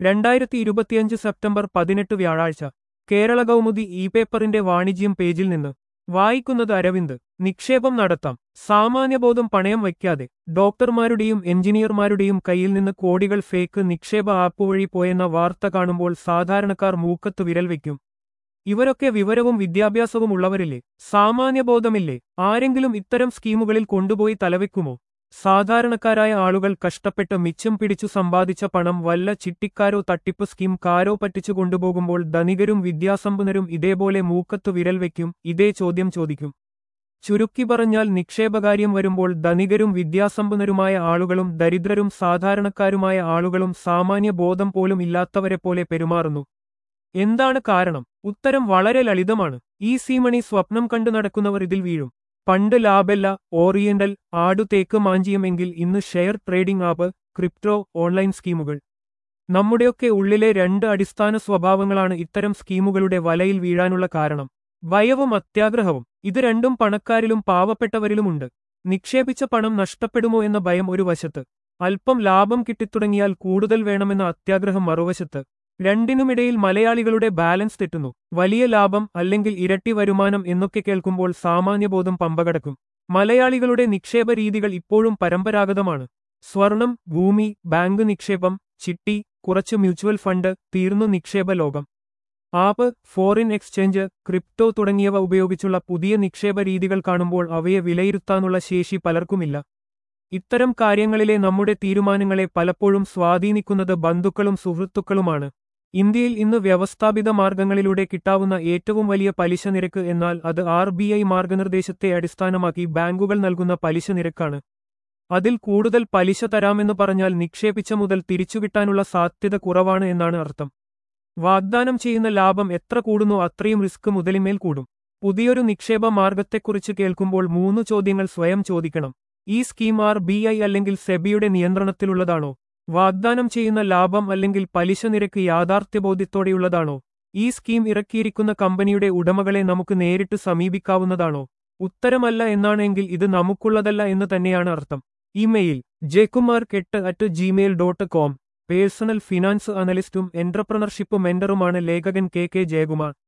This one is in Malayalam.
രണ്ടായിരത്തി ഇരുപത്തിയഞ്ച് സെപ്റ്റംബർ പതിനെട്ട് വ്യാഴാഴ്ച കേരള കൗമുദി ഇ പേപ്പറിന്റെ വാണിജ്യം പേജിൽ നിന്ന് വായിക്കുന്നത് അരവിന്ദ് നിക്ഷേപം നടത്താം സാമാന്യബോധം പണയം വയ്ക്കാതെ ഡോക്ടർമാരുടെയും എഞ്ചിനീയർമാരുടെയും കയ്യിൽ നിന്ന് കോടികൾ ഫേക്ക് നിക്ഷേപ ആപ്പ് വഴി പോയെന്ന വാർത്ത കാണുമ്പോൾ സാധാരണക്കാർ മൂക്കത്ത് വിരൽ വയ്ക്കും ഇവരൊക്കെ വിവരവും വിദ്യാഭ്യാസവും ഉള്ളവരില്ലേ സാമാന്യബോധമില്ലേ ആരെങ്കിലും ഇത്തരം സ്കീമുകളിൽ കൊണ്ടുപോയി തലവെക്കുമോ സാധാരണക്കാരായ ആളുകൾ കഷ്ടപ്പെട്ട് മിച്ചം പിടിച്ചു സമ്പാദിച്ച പണം വല്ല ചിട്ടിക്കാരോ തട്ടിപ്പ് സ്കീം കാരോ പറ്റിച്ചു കൊണ്ടുപോകുമ്പോൾ ധനികരും വിദ്യാസമ്പന്നരും ഇതേപോലെ മൂക്കത്തു വിരൽ വയ്ക്കും ഇതേ ചോദ്യം ചോദിക്കും ചുരുക്കി പറഞ്ഞാൽ നിക്ഷേപകാര്യം വരുമ്പോൾ ധനികരും വിദ്യാസമ്പന്നരുമായ ആളുകളും ദരിദ്രരും സാധാരണക്കാരുമായ ആളുകളും സാമാന്യ ബോധം പോലും ഇല്ലാത്തവരെപ്പോലെ പെരുമാറുന്നു എന്താണ് കാരണം ഉത്തരം വളരെ ലളിതമാണ് ഈ സീമണി സ്വപ്നം കണ്ടു നടക്കുന്നവർ ഇതിൽ വീഴും പണ്ട് ലാബെല്ല ഓറിയന്റൽ ആടു തേക്ക് മാഞ്ചിയം എങ്കിൽ ഇന്ന് share trading app crypto online സ്കീമുകൾ നമ്മുടെയൊക്കെ ഉള്ളിലെ രണ്ട് അടിസ്ഥാന സ്വഭാവങ്ങളാണ് ഇത്തരം സ്കീമുകളുടെ വലയിൽ വീഴാനുള്ള കാരണം ഭയവും അത്യാഗ്രഹവും ഇത് രണ്ടും പണക്കാരിലും പാവപ്പെട്ടവരിലുമുണ്ട് നിക്ഷേപിച്ച പണം നഷ്ടപ്പെടുമോ എന്ന ഭയം ഒരു വശത്ത് അല്പം ലാഭം കിട്ടിത്തുടങ്ങിയാൽ കൂടുതൽ വേണമെന്ന അത്യാഗ്രഹം മറുവശത്ത് രണ്ടിനുമിടയിൽ മലയാളികളുടെ ബാലൻസ് തെറ്റുന്നു വലിയ ലാഭം അല്ലെങ്കിൽ ഇരട്ടി വരുമാനം എന്നൊക്കെ കേൾക്കുമ്പോൾ സാമാന്യബോധം പമ്പകടക്കും മലയാളികളുടെ നിക്ഷേപ രീതികൾ ഇപ്പോഴും പരമ്പരാഗതമാണ് സ്വർണം ഭൂമി ബാങ്ക് നിക്ഷേപം ചിട്ടി കുറച്ച് മ്യൂച്വൽ ഫണ്ട് തീർന്നു നിക്ഷേപ ലോകം ആപ്പ് ഫോറിൻ എക്സ്ചേഞ്ച് ക്രിപ്റ്റോ തുടങ്ങിയവ ഉപയോഗിച്ചുള്ള പുതിയ നിക്ഷേപ രീതികൾ കാണുമ്പോൾ അവയെ വിലയിരുത്താനുള്ള ശേഷി പലർക്കുമില്ല ഇത്തരം കാര്യങ്ങളിലെ നമ്മുടെ തീരുമാനങ്ങളെ പലപ്പോഴും സ്വാധീനിക്കുന്നത് ബന്ധുക്കളും സുഹൃത്തുക്കളുമാണ് ഇന്ത്യയിൽ ഇന്ന് വ്യവസ്ഥാപിത മാർഗങ്ങളിലൂടെ കിട്ടാവുന്ന ഏറ്റവും വലിയ പലിശ നിരക്ക് എന്നാൽ അത് ആർ ബി ഐ മാർഗനിർദ്ദേശത്തെ അടിസ്ഥാനമാക്കി ബാങ്കുകൾ നൽകുന്ന പലിശ നിരക്കാണ് അതിൽ കൂടുതൽ പലിശ തരാമെന്ന് പറഞ്ഞാൽ നിക്ഷേപിച്ച മുതൽ തിരിച്ചുകിട്ടാനുള്ള സാധ്യത കുറവാണ് എന്നാണ് അർത്ഥം വാഗ്ദാനം ചെയ്യുന്ന ലാഭം എത്ര കൂടുന്നോ അത്രയും റിസ്ക് മുതലിമേൽ കൂടും പുതിയൊരു നിക്ഷേപ മാർഗത്തെക്കുറിച്ച് കേൾക്കുമ്പോൾ മൂന്ന് ചോദ്യങ്ങൾ സ്വയം ചോദിക്കണം ഈ സ്കീം ആർ ബി ഐ അല്ലെങ്കിൽ സെബിയുടെ നിയന്ത്രണത്തിലുള്ളതാണോ വാഗ്ദാനം ചെയ്യുന്ന ലാഭം അല്ലെങ്കിൽ പലിശ നിരക്ക് യാഥാർത്ഥ്യബോധ്യത്തോടെയുള്ളതാണോ ഈ സ്കീം ഇറക്കിയിരിക്കുന്ന കമ്പനിയുടെ ഉടമകളെ നമുക്ക് നേരിട്ട് സമീപിക്കാവുന്നതാണോ ഉത്തരമല്ല എന്നാണെങ്കിൽ ഇത് നമുക്കുള്ളതല്ല എന്ന് തന്നെയാണ് അർത്ഥം ഇമെയിൽ ജെകുമാർ കെട്ട് at Gmail dot com personal finance അനലിസ്റ്റും entrepreneurship മെന്ററുമാണ് ലേഖകൻ കെ കെ ജയകുമാർ